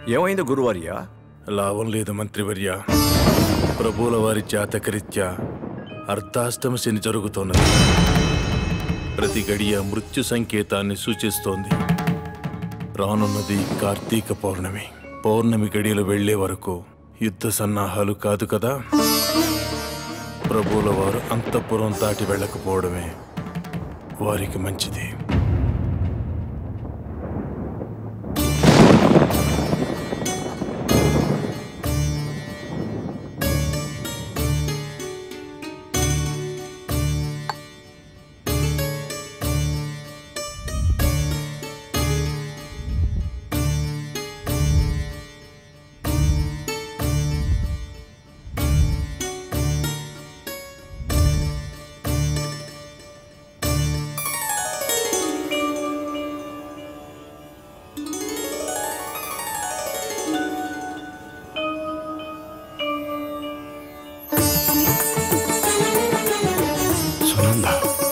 ఏమైంది గురువర్య లాభం లేదు మంత్రివర్య ప్రభువుల వారి జాతకరీత్యా అర్ధాష్టమ శని జరుగుతున్నది ప్రతి గడియ మృత్యు సంకేతాన్ని సూచిస్తోంది రానున్నది కార్తీక పౌర్ణమి పౌర్ణమి గడియలు వెళ్లే వరకు యుద్ధ సన్నాహాలు కాదు కదా ప్రభువుల వారు అంతఃపురం దాటి వెళ్ళకపోవడమే వారికి మంచిది సునంద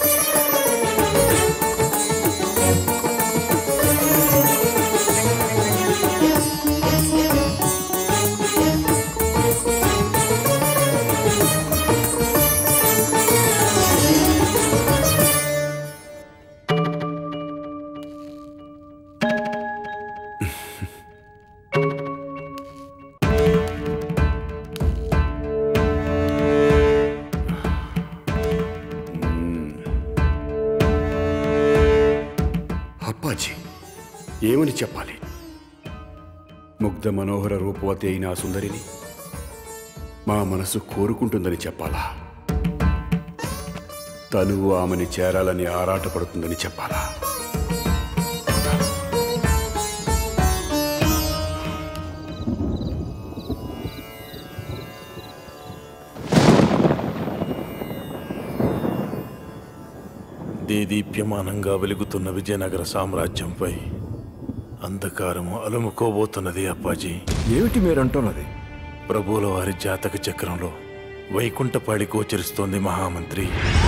అప్పాజీ ఏమని చెప్పాలి ముగ్ధ మనోహర రూపవతి అయిన ఆ సుందరిని మా మనసు కోరుకుంటుందని చెప్పాలా తనువు ఆమెని చేరాలని ఆరాటపడుతుందని చెప్పాలా దేదీప్యమానంగా వెలుగుతున్న విజయనగర సామ్రాజ్యంపై అంధకారము అలుముకోబోతున్నది అప్పాజీ ఏమిటి మీరంటున్నది ప్రభువుల వారి జాతక చక్రంలో వైకుంఠపాడి గోచరిస్తోంది మహామంత్రి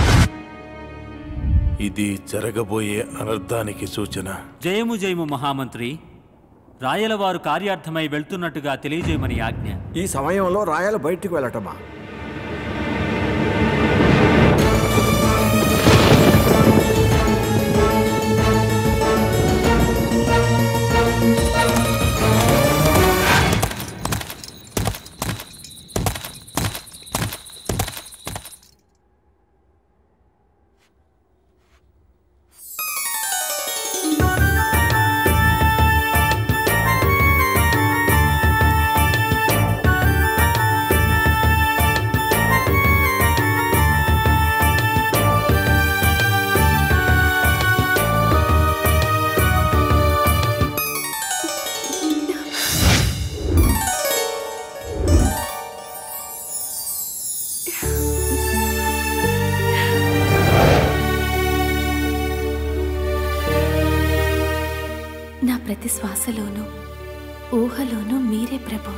ఇది జరగబోయే అనర్థానికి సూచన జయము జయము మహామంత్రి రాయలవారు కార్యార్థమై వెళ్తున్నట్టుగా తెలియజేయమని ఆజ్ఞ ఈ సమయంలో రాయలు బయటికి వెళ్ళటమా నా ప్రతి శ్వాసలోనూ ఊహలోనూ మీరే ప్రభు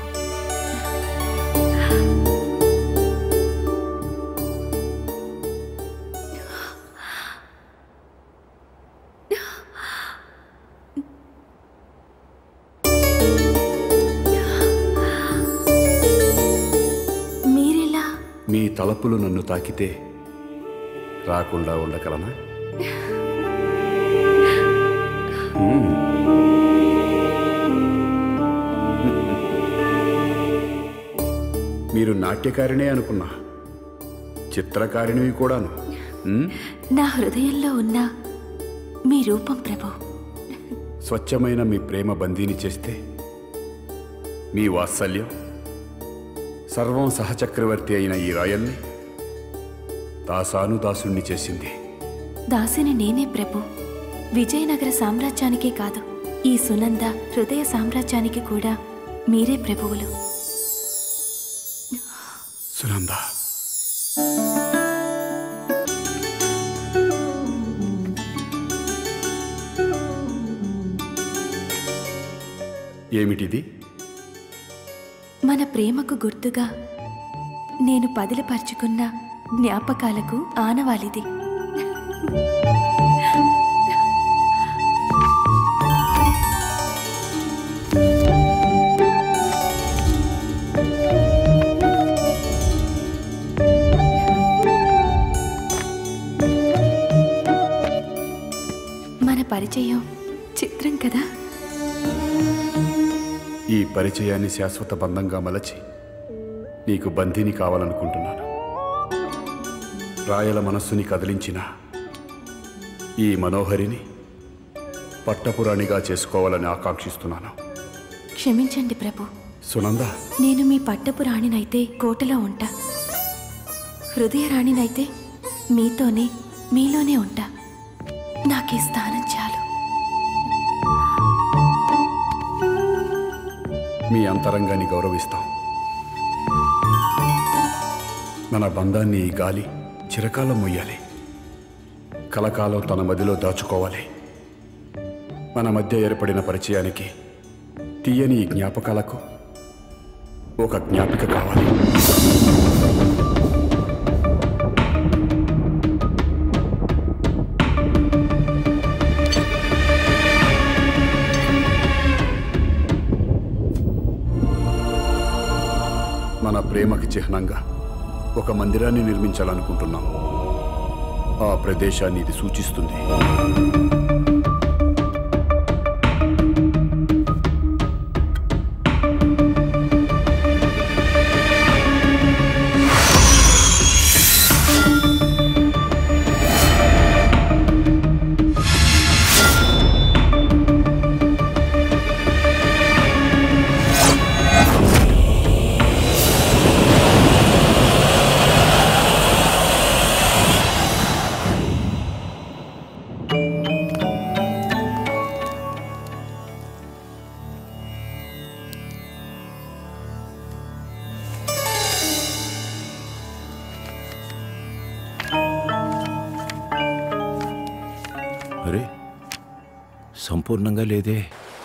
మీరెలా మీ తలపులు నన్ను తాకితే రాకుండా ఉండగలనా మ్మ్. మీరు నాట్యకారిణే అనుకున్నా చిత్రకారిణివి కూడాను మ్మ్? నా హృదయంలో ఉన్న మీ రూపం ప్రభు స్వచ్ఛమైన మీ ప్రేమ బందీని చేస్తే మీ వాత్సల్యం సర్వం సహచక్రవర్తి అయిన ఈ రాయల్ని దాసాను దాసుణ్ణి చేసింది దాసిని నేనే ప్రభు విజయనగర సామ్రాజ్యానికే కాదు ఈ సునంద హృదయ సామ్రాజ్యానికి కూడా మీరే ప్రభువులు సునంద ఏమిటిది మన ప్రేమకు గుర్తుగా నేను పదిలపరుచుకున్న జ్ఞాపకాలకు ఆనవాలిది పరిచయం చిత్రం కదా ఈ పరిచయాన్ని శాశ్వత బంధంగా మలచి నీకు బంధిని కావాలనుకుంటున్నాను రాయల మనస్సుని కదిలించిన ఈ మనోహరిని పట్టపురాణిగా చేసుకోవాలని ఆకాంక్షిస్తున్నాను క్షమించండి ప్రభు సునంద నేను మీ పట్టపు రాణినైతే కోటలో ఉంటా హృదయ రాణినైతే మీతోనే మీలోనే ఉంటా నాకు ఈ స్థానం చాలు మీ అంతరంగాన్ని గౌరవిస్తాం మన బంధాన్ని ఈ గాలి చిరకాలం మొయ్యాలి కలకాలం తన మదిలో దాచుకోవాలి మన మధ్య ఏర్పడిన పరిచయానికి తీయని ఈ జ్ఞాపకాలకు ఒక జ్ఞాపిక కావాలి మన ప్రేమకి చిహ్నంగా ఒక మందిరాన్ని నిర్మించాలనుకుంటున్నాం ఆ ప్రదేశాన్ని ఇది సూచిస్తుంది అరే సంపూర్ణంగా లేదే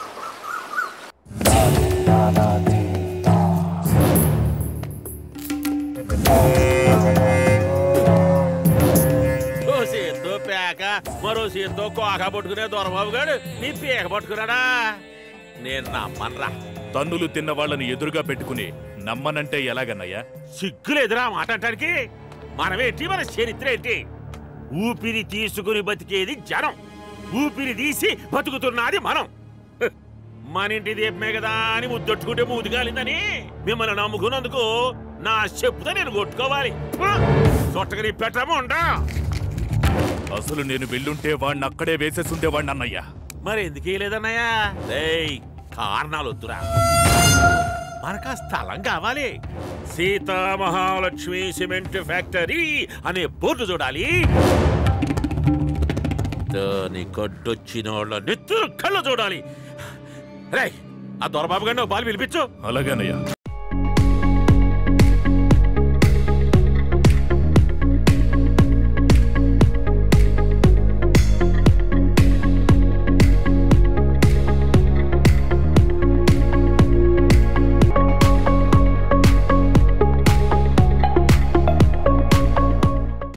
ఓ చేత్తో పేక మరో చేత్తో కోక పట్టుకునే దొరబాబు గారు నీ పేక పట్టుకున్నాడా నేను నమ్మనరా తన్నులు తిన్న వాళ్ళని ఎదురుగా పెట్టుకుని నమ్మనంటే ఎలాగన్నయ్యా సిగ్గులేదురా ఆ మాట అంటానికి మనమేంటి మన చరిత్ర ఏంటి ఊపిరి తీసుకుని బతికేది జనం ఊపిరి తీసి బతుకుతున్నది మనం హ్, మన ఇంటి దీపమే కదా అని ముద్దొట్టుకుంటే మూతిగాలిందని మిమ్మల్ని నమ్ముకున్నందుకు నా చెప్పుతో నేను కొట్టుకోవాలి చుట్టకని పెట్టము ఉండా అసలు నేను వెళ్ళుంటే వాడిని అక్కడే వేసేసుండేవాడిని అన్నయ్యా మరి ఎందుకు లేదన్నయ్యా రేయ్ కారణాలు వద్దురా మనకు ఆ స్థలం కావాలి సీతా మహాలక్ష్మి సిమెంట్ ఫ్యాక్టరీ అనే బోర్డు చూడాలి దాని గడ్డొచ్చిన వాళ్ళ నెత్తురు కళ్ళు చూడాలి రేయ్ ఆ దొరబాబు గారిని ఒక బాల్ పిలిపించు అలాగేనయ్యా